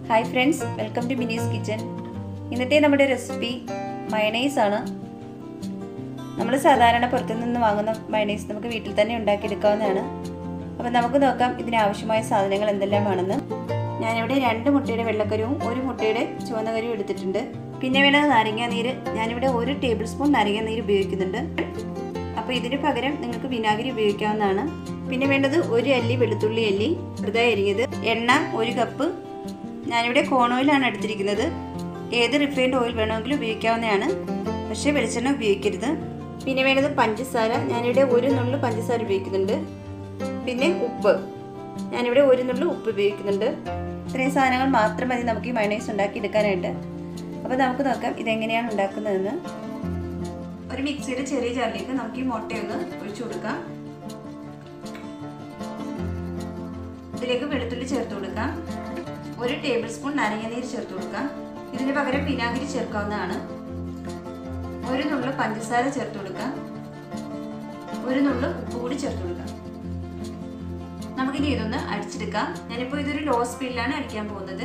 hi friends welcome to Mini's kitchen ഇന്നത്തെ നമ്മുടെ recipe mayonnaise ആണ് നമ്മൾ സാധാരണ പുറത്തു നിന്ന് വാങ്ങുന്ന മയണൈസ് നമുക്ക് വീട്ടിൽ തന്നെ ഉണ്ടാക്കിയെടുക്കാവുന്നതാണ് അപ്പോൾ നമുക്ക് നോക്കാം ഇതിനാവശ്യമായ സാധനങ്ങൾ എന്തെല്ലാമാണെന്ന് ഞാനിവിടെ രണ്ട് മുട്ടയുടെ വെള്ളക്കരുവും ഒരു മുട്ടയുടെ ചുവന്ന കരുവും എടുത്തിട്ടുണ്ട് പിന്നെ വേണ്ടത് നാരങ്ങ നീര് ഞാനിവിടെ ഒരു ടേബിൾ സ്പൂൺ നാരങ്ങ നീര് ഉപയോഗിക്കുന്നുണ്ട് അപ്പോൾ ഇതിന് പകരം നിങ്ങൾക്ക് വിനാഗിരി ഉപയോഗിക്കാവുന്നതാണ് പിന്നെ വേണ്ടത് ഒരു അല്ലി വെളുത്തുള്ളി അല്ലി ചെറുതായി അരിഞ്ഞത് എണ്ണ ഒരു കപ്പ് ഞാനിവിടെ കോൺ ഓയിലാണ് എടുത്തിരിക്കുന്നത് ഏത് റിഫൈൻഡ് ഓയിൽ വേണമെങ്കിലും ഉപയോഗിക്കാവുന്നതാണ് പക്ഷേ വെളിച്ചെണ്ണ ഉപയോഗിക്കരുത് പിന്നെ വേണ്ടത് പഞ്ചസാര ഞാനിവിടെ ഒരു നുള്ളു പഞ്ചസാര ഉപയോഗിക്കുന്നുണ്ട് പിന്നെ ഉപ്പ് ഞാനിവിടെ ഒരു നുള്ളു ഉപ്പ് ഉപയോഗിക്കുന്നുണ്ട് ഇത്രയും സാധനങ്ങൾ മാത്രം മതി നമുക്ക് ഈ മയണൈസ് ഉണ്ടാക്കി എടുക്കാനായിട്ട് അപ്പോൾ നമുക്ക് നോക്കാം ഇതെങ്ങനെയാണ് ഉണ്ടാക്കുന്നതെന്ന് ഒരു മിക്സിയുടെ ചെറിയ ജാറിലേക്ക് നമുക്ക് ഈ മുട്ടയൊന്ന് ഒഴിച്ചു കൊടുക്കാം ഇതിലേക്ക് വെളുത്തുള്ളി ചേർത്ത് കൊടുക്കാം ഒരു ടേബിൾ സ്പൂൺ നാരങ്ങനീര് ചേർത്ത് കൊടുക്കാം ഇതിന് പകരം വിനാഗിരി ചേർക്കാവുന്നതാണ് ഒരു നുള്ളു പഞ്ചസാര ചേർത്ത് കൊടുക്കാം ഒരു നുള്ളു ഉപ്പ് കൂടി ചേർത്ത് കൊടുക്കാം നമുക്കിനി ഇതൊന്ന് അടിച്ചെടുക്കാം ഞാനിപ്പോൾ ഇതൊരു ലോ സ്പീഡിലാണ് അടിക്കാൻ പോകുന്നത്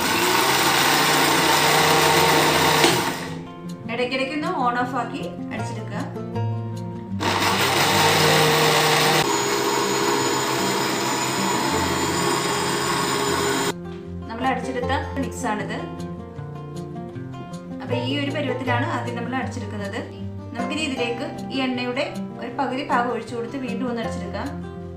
ഇടയ്ക്കിടയ്ക്ക് ഒന്ന് ഓൺ ഓഫ് ആക്കി അടിച്ചെടുക്കുക നമ്മൾ അടിച്ചെടുത്ത മിക്സ് ആണിത് അപ്പൊ ഈ ഒരു പരുവത്തിലാണ് ആദ്യം നമ്മൾ അടിച്ചെടുക്കുന്നത് നമുക്കിനി ഇതിലേക്ക് ഈ എണ്ണയുടെ ഒരു പകുതി ഭാഗം ഒഴിച്ചു കൊടുത്ത് വീണ്ടും ഒന്ന് അടിച്ചെടുക്കാം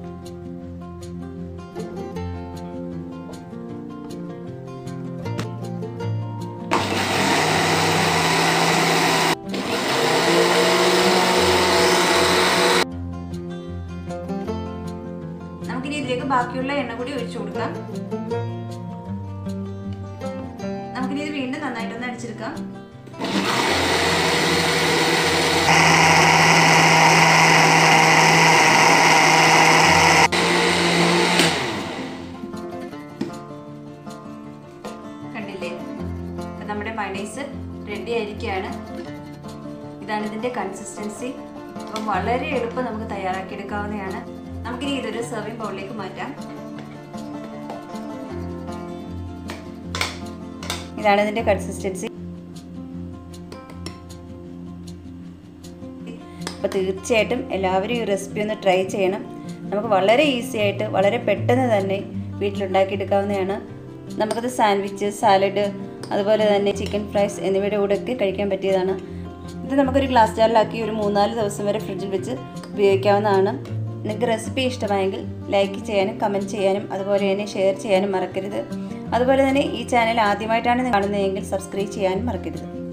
നമുക്കിനി ഇതിലേക്ക് ബാക്കിയുള്ള എണ്ണ കൂടി ഒഴിച്ചു കൊടുക്കാം നമുക്കിനി ഇത് വീണ്ടും നന്നായിട്ടൊന്ന് അടിച്ചെടുക്കാം കണ്ടില്ലേ അപ്പം നമ്മുടെ മൈനൈസ് റെഡി ആയിരിക്കുകയാണ് ഇതാണ് ഇതിൻ്റെ കൺസിസ്റ്റൻസി അപ്പം വളരെ എളുപ്പം നമുക്ക് തയ്യാറാക്കിയെടുക്കാവുന്നതാണ് നമുക്കിനി ഇതൊരു സെർവിങ് ബൗളിലേക്ക് മാറ്റാം ഇതാണ് ഇതിൻ്റെ കൺസിസ്റ്റൻസി അപ്പോൾ തീർച്ചയായിട്ടും എല്ലാവരും ഈ റെസിപ്പി ഒന്ന് ട്രൈ ചെയ്യണം നമുക്ക് വളരെ ഈസി ആയിട്ട് വളരെ പെട്ടെന്ന് തന്നെ വീട്ടിലുണ്ടാക്കിയെടുക്കാവുന്നതാണ് നമുക്കത് സാൻഡ്വിച്ച് സാലഡ് അതുപോലെ തന്നെ ചിക്കൻ ഫ്രൈസ് എന്നിവയുടെ കൂടെയൊക്കെ കഴിക്കാൻ പറ്റിയതാണ് ഇത് നമുക്കൊരു ഗ്ലാസ് ജാറിലാക്കി ഒരു മൂന്നാല് ദിവസം വരെ ഫ്രിഡ്ജിൽ വെച്ച് ഉപയോഗിക്കാവുന്നതാണ് നിങ്ങൾക്ക് റെസിപ്പി ഇഷ്ടമായെങ്കിൽ ലൈക്ക് ചെയ്യാനും കമൻറ്റ് ചെയ്യാനും അതുപോലെ തന്നെ ഷെയർ ചെയ്യാനും മറക്കരുത് അതുപോലെ തന്നെ ഈ ചാനൽ ആദ്യമായിട്ടാണ് കാണുന്നതെങ്കിൽ സബ്സ്ക്രൈബ് ചെയ്യാനും മറക്കരുത്